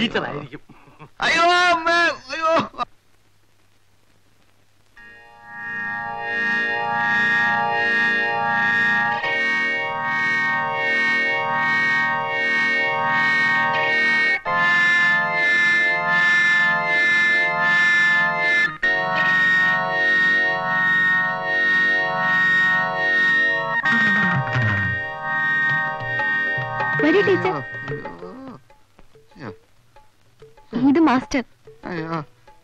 ടീച്ചറായിരിക്കും അയ്യോ അമ്മേ അയ്യോ വരൂ ടീച്ചർ അയ്യോ ഇത് മാസ്റ്റർ അയ്യോ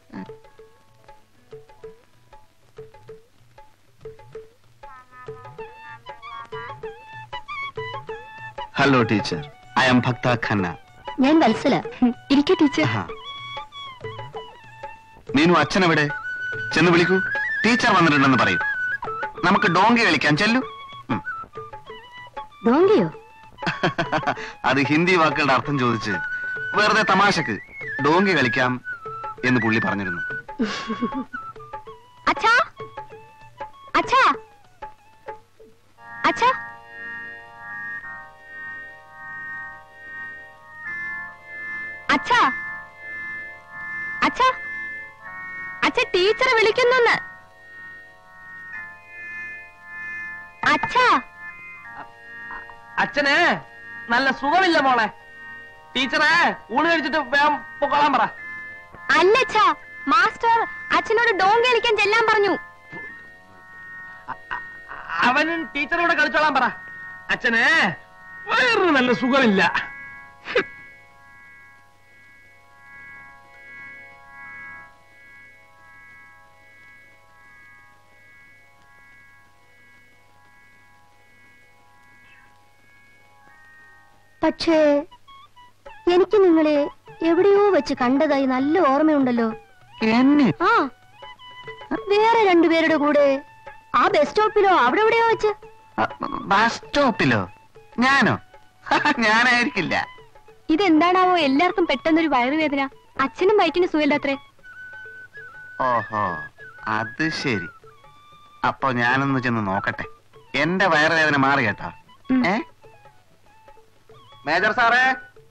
ഹലോ ടീച്ചർ ഐ എം ഭക്ത ഖന്ന ഞാൻ വത്സല ഇരിക്കൂ ടീച്ചർ മീനു അച്ഛനെവിടെ ചെന്ന് വിളിക്കൂ ടീച്ചർ വന്നിട്ടുണ്ടെന്ന് പറയൂ നമുക്ക് ഡോങ്കി കളിക്കാൻ ചെല്ലു ഉം. ഡോങ്കിയോ അത് ഹിന്ദി വാക്കുകളുടെ അർത്ഥം ചോദിച്ച് വെറുതെ തമാശക്ക് ഡോങ്കി കളിക്കാം എന്ന് പുള്ളി പറഞ്ഞിരുന്നു അച്ഛാ അച്ഛാ അച്ഛാ അച്ഛാ അച്ഛാ അച്ഛ ടീച്ചറെ വിളിക്കുന്നെന്ന് അച്ഛാ അച്ഛന് നല്ല സുഖമില്ല മോളെ ടീച്ചറെ ഊണ് കഴിച്ചിട്ട് വേഗം പൊക്കോളാൻ പറ അല്ലച്ഛാ മാസ്റ്റർ അച്ഛനോട് ഡോങ്കി കളിക്കാൻ ചെല്ലാൻ പറഞ്ഞു അവനും ടീച്ചറോട് കളിച്ചോളാൻ പറ അച്ഛന് വേറൊരു നല്ല സുഖമില്ല പക്ഷേ എനിക്ക് നിങ്ങളെ എവിടെയോ വെച്ച് കണ്ടതായി നല്ല ഓർമ്മയുണ്ടല്ലോ എന്നെ ആ വേറെ രണ്ടുപേരുടെ കൂടെ ആ ബസ് സ്റ്റോപ്പിലോ അവിടെ എവിടെയോ വെച്ച് ബസ് സ്റ്റോപ്പിലോ ഞാനോ ഞാനായിരിക്കില്ല ഇതെന്താണാവോ എല്ലാവർക്കും പെട്ടെന്നൊരു വയറുവേദന അച്ഛനും വയറ്റിന് സുഖമില്ലാത്രേ ഓഹോ അത് ശരി അപ്പൊ ഞാനൊന്ന് ചെന്ന് നോക്കട്ടെ എന്റെ വയറുവേദന മാറി കേട്ടോ ഉം. ഏ മേജർ സാറേ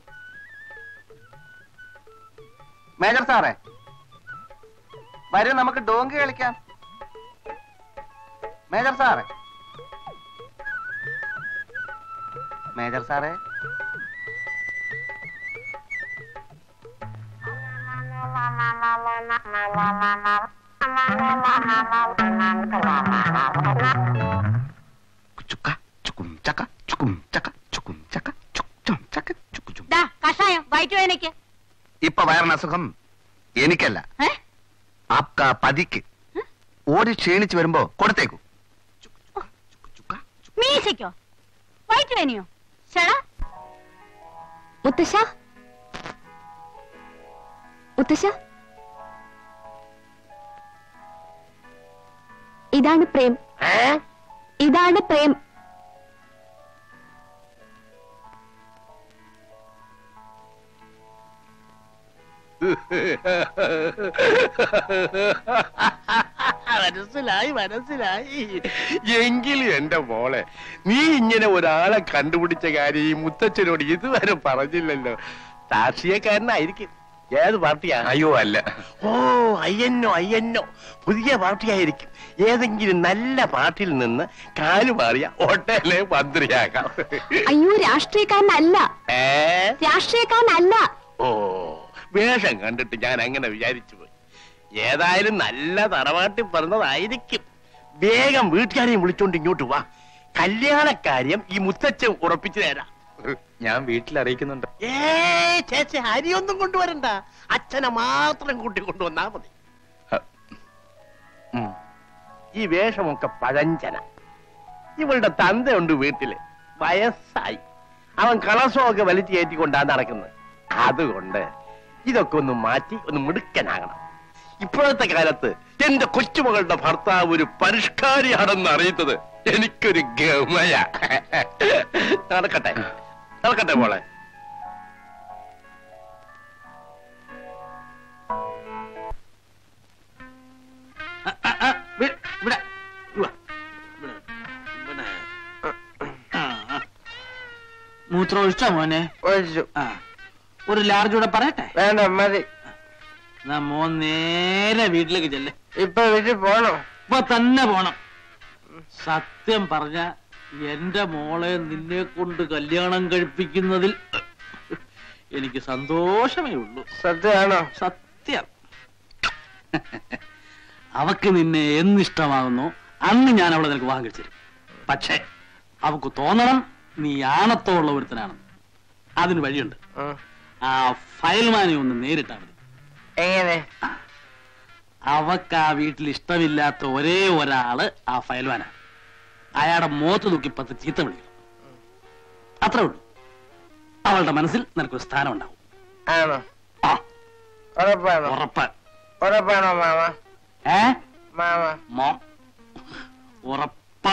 മേജർ സാറേ വരൂ നമുക്ക് ഡോങ്കി കളിക്കാം മേജർ സാറേ മേജർ സാറേ ചുക്ക ചുക്കും ചക്ക ചുക്കും ചക്ക ചുക്കും ചക്ക ചുക്കും ചക്ക ചുക്കു ചും കഷായം വയറ്റുവേദനയ്ക്ക് ഇപ്പൊ വയറിന് അസുഖം എനിക്കല്ല ഏ? ആപ്ക പതിക്ക് ഓടി ക്ഷീണിച്ച് വരുമ്പോ കൊടുത്തേക്കൂ ചുക്ക് ചുക്ക, ചുക്ക് ചുക്ക, ചുക്ക്. മീശയ്ക്കോ വയറ്റുവേനയോ ചേടാ മുത്തശ്ശ മുത്തശ്ശ ഇതാണ് പ്രേം ഇതാണ് പ്രേം മനസ്സിലായി മനസ്സിലായി എങ്കിലും എന്റെ മോളെ നീ ഇങ്ങനെ ഒരാളെ കണ്ടുപിടിച്ച കാര്യം ഈ മുത്തച്ഛനോട് ഇതുവരെ പറഞ്ഞില്ലല്ലോ രാഷ്ട്രീയക്കാരനായിരിക്കും ഏത് പാർട്ടിയാ അയ്യോ അല്ല ഓ അയ്യന്നോ അയ്യന്നോ പുതിയ പാർട്ടിയായിരിക്കും ഏതെങ്കിലും നല്ല പാർട്ടിയിൽ നിന്ന് കാലു മാറിയ ഒട്ടേലെ മന്ത്രിയാകാം അയ്യോ രാഷ്ട്രീയക്കാരനല്ല ഏ രാഷ്ട്രീയക്കാരനല്ല ഓ വേഷം കണ്ടിട്ട് ഞാൻ അങ്ങനെ വിചാരിച്ചു പോയി ഏതായാലും നല്ല തറവാട്ടിൽ പറഞ്ഞതായിരിക്കും വേഗം വീട്ടുകാരെയും വിളിച്ചോണ്ട് ഇങ്ങോട്ട് വാ കല്യാണക്കാര്യം ഈ മുത്തച്ഛൻ ഉറപ്പിച്ചു തരാം ഞാൻ വീട്ടിൽ അറിയിക്കുന്നുണ്ട് ഏ ചേച്ചി അരിയൊന്നും കൊണ്ടുവരണ്ട അച്ഛനെ മാത്രം കൂട്ടി കൊണ്ടുവന്നാ മതി ഉം. ഈ വേഷമൊക്കെ പഴഞ്ചന ഇവളുടെ തന്തയുണ്ട് വീട്ടില് വയസ്സായി അവൻ കളസമൊക്കെ വലിച്ചു കയറ്റിക്കൊണ്ടാ നടക്കുന്നത് അതുകൊണ്ട് ഇതൊക്കെ ഒന്ന് മാറ്റി ഒന്ന് മിടുക്കനാകണം ഇപ്പോഴത്തെ കാലത്ത് എന്റെ കൊച്ചുമകളുടെ ഭർത്താവ് ഒരു പരിഷ്കാരിയാണെന്ന് അറിയുന്നത് എനിക്കൊരു ഗമയ നടക്കട്ടെ നടക്കട്ടെ മോളെ ഇവിടെ മൂത്രം ഒഴിച്ചോ മോനെ ഒഴിച്ചു. ആ ഒരു ലാർജ് കൂടെ പറയട്ടെ വേണ്ട മതി എന്നാ മോൻ നേരെ വീട്ടിലേക്ക് ചെല്ലേ ഇപ്പൊ വീട്ടിൽ പോണോ ഇപ്പൊ തന്നെ പോണം സത്യം പറഞ്ഞ എന്റെ മോളെ നിന്നെ കൊണ്ട് കല്യാണം കഴിപ്പിക്കുന്നതിൽ എനിക്ക് സന്തോഷമേ ഉള്ളൂ സത്യമാണോ സത്യം അവക്ക് നിന്നെ എന്നിഷ്ടമാകുന്നു അന്ന് ഞാൻ അവളെ നിനക്ക് വിവാഹം കഴിച്ചു പക്ഷേ അവക്ക് തോന്നണം നീ ആണത്തോള്ള ഒരുത്തനാണെന്ന് അതിന് വഴിയുണ്ട് ഉം. ആ ഫയൽമാനെ ഒന്ന് നേരിട്ടാ മതി എങ്ങനെ അവക്ക് ആ വീട്ടിൽ ഇഷ്ടമില്ലാത്ത ഒരേ ഒരാള് ആ ഫയൽവാനാണ് അയാളുടെ മുഖത്ത് നോക്കി പത്ത് ചീത്ത വിളിക്കണം അത്രേ ഉള്ളൂ അവളുടെ മനസ്സിൽ നിനക്കൊരു സ്ഥാനം ഉണ്ടാവും ആണോ ആ ഉറപ്പാണോ ഉറപ്പ് ഉറപ്പാണോ മാമ ഏ മാമ മോ ഉറപ്പ്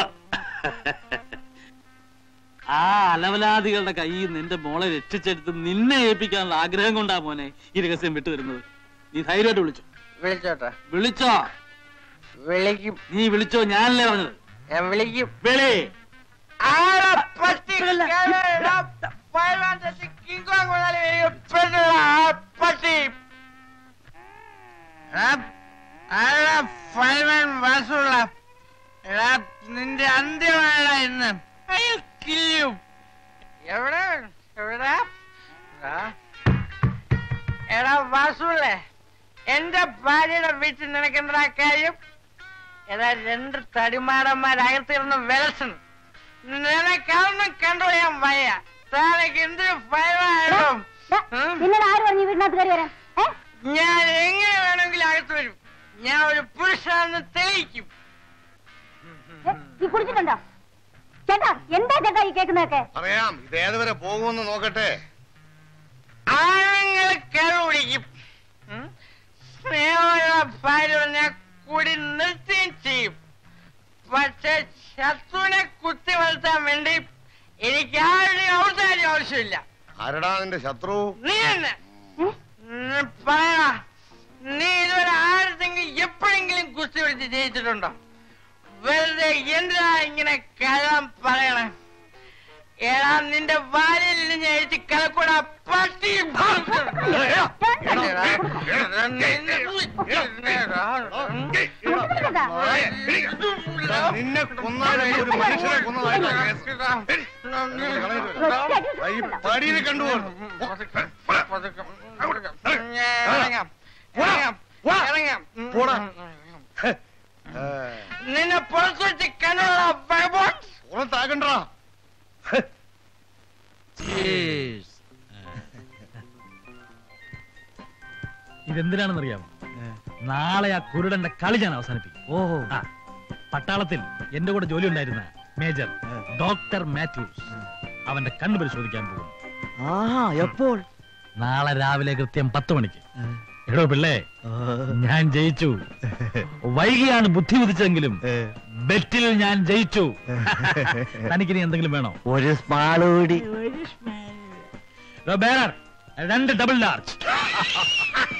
ആ അലവലാദികളുടെ കയ്യിൽ നിന്റെ മോളെ രക്ഷിച്ചെടുത്ത് നിന്നെ ഏൽപ്പിക്കാനുള്ള ആഗ്രഹം കൊണ്ടാ മോനെ ഈ രഹസ്യം വിട്ടുതരുന്നത് നീ ധൈര്യമായിട്ട് വിളിച്ചോ വിളിച്ചോട്ടെ വിളിച്ചോ വിളിക്കും നീ വിളിച്ചോ ഞാനല്ലേ പറഞ്ഞത് ഞാൻ വിളിക്കും വിളി ആടാ പട്ടി കേരള പൈലാൻ തെറ്റി കിങ് കോങ് മുതലാളി വരിക പെണ്ണുള്ള ആ പട്ടി എടാ, ആടാ ഫൈൽമാൻ വാസുള്ള എടാ നിന്റെ അന്ത്യമാണ ഇന്ന് അയ്യോ കില്ലും എവിടെ എവിടെ എടാ, എടാ വാസുള്ളേ എന്റെ ഭാര്യയുടെ വീട്ടിൽ നിനക്ക് എന്താ കാര്യം ഏതാ രണ്ട് തടിമാടന്മാരകത്തിരുന്ന് വിലസണം നിനക്കൊന്നും കണ്ടുപോയാൻ വയ്യ താനക്ക് എന്തൊരു ഭയമായിട്ടും നിന്നോട് ആര് പറഞ്ഞു വീടിനകത്ത് കയറി വരാൻ ഏ? ഞാൻ എങ്ങനെ വേണമെങ്കിലും അകത്ത് വരും ഞാൻ ഒരു പുരുഷാണെന്ന് തെളിയിക്കും ഏ, നീ കുടിച്ചിട്ടുണ്ടോ ചേട്ടാ എന്താ ചേട്ടാ ഈ കേൾക്കുന്നതൊക്കെ അറിയാം ഇത് ഏതുവരെ പോകുമെന്ന് നോക്കട്ടെ ആണുങ്ങൾ കയറി പിടിക്കും ഉം? സ്നേഹമുള്ള ഭാര്യ ഞാൻ കൂടി നിർത്തുകയും ചെയ്യും പക്ഷെ ശത്രുവിനെ കുത്തി വളർത്താൻ വേണ്ടി എനിക്ക് ആരുടെയും ഔദാര്യം ആവശ്യമില്ല ആരടാ നിന്റെ ശത്രു നീ തന്നെ നീ പറയണ നീ ഇതുവരെ ആരുടെങ്കിലും എപ്പോഴെങ്കിലും കുസ്തി പിടിച്ച് ജയിച്ചിട്ടുണ്ടോ വെറുതെ എന്തിനാ ഇങ്ങനെ കള്ളം പറയണേ ഏടാ നിന്റെ വാലിൽ നിന്ന് എഴുതി കലക്കൂട പട്ടി നിന്നെ കൊന്നാലും ഒരു മനുഷ്യനെ കൊന്നതായിട്ടാ കേസ്. ഈ പടിയിൽ കണ്ടു പോടാ. നിന്നെ പുറത്തു വെച്ച് കണ്ണുള്ള ബൈബോൾ പുറത്താകണ്ടാ ഇതെന്തിനാണെന്നറിയാമോ നാളെ ആ കുരുടന്റെ കളി ഞാൻ അവസാനിപ്പിക്കും ഓഹോ പട്ടാളത്തിൽ എന്റെ കൂടെ ജോലി ഉണ്ടായിരുന്ന മേജർ ഡോക്ടർ മാത്യൂസ് അവന്റെ കണ്ണു പരിശോധിക്കാൻ പോകും എപ്പോൾ നാളെ രാവിലെ കൃത്യം പത്ത് മണിക്ക് എടോ പിള്ളേ ഞാൻ ജയിച്ചു വൈകിയാണ് ബുദ്ധി ഉദിച്ചെങ്കിലും ബെറ്റിൽ ഞാൻ ജയിച്ചു തനിക്കിനി എന്തെങ്കിലും വേണോ ഒരു സ്മാള് കൂടി എടോ, ബേരർ, രണ്ട് ഡബിൾ ലാർജ്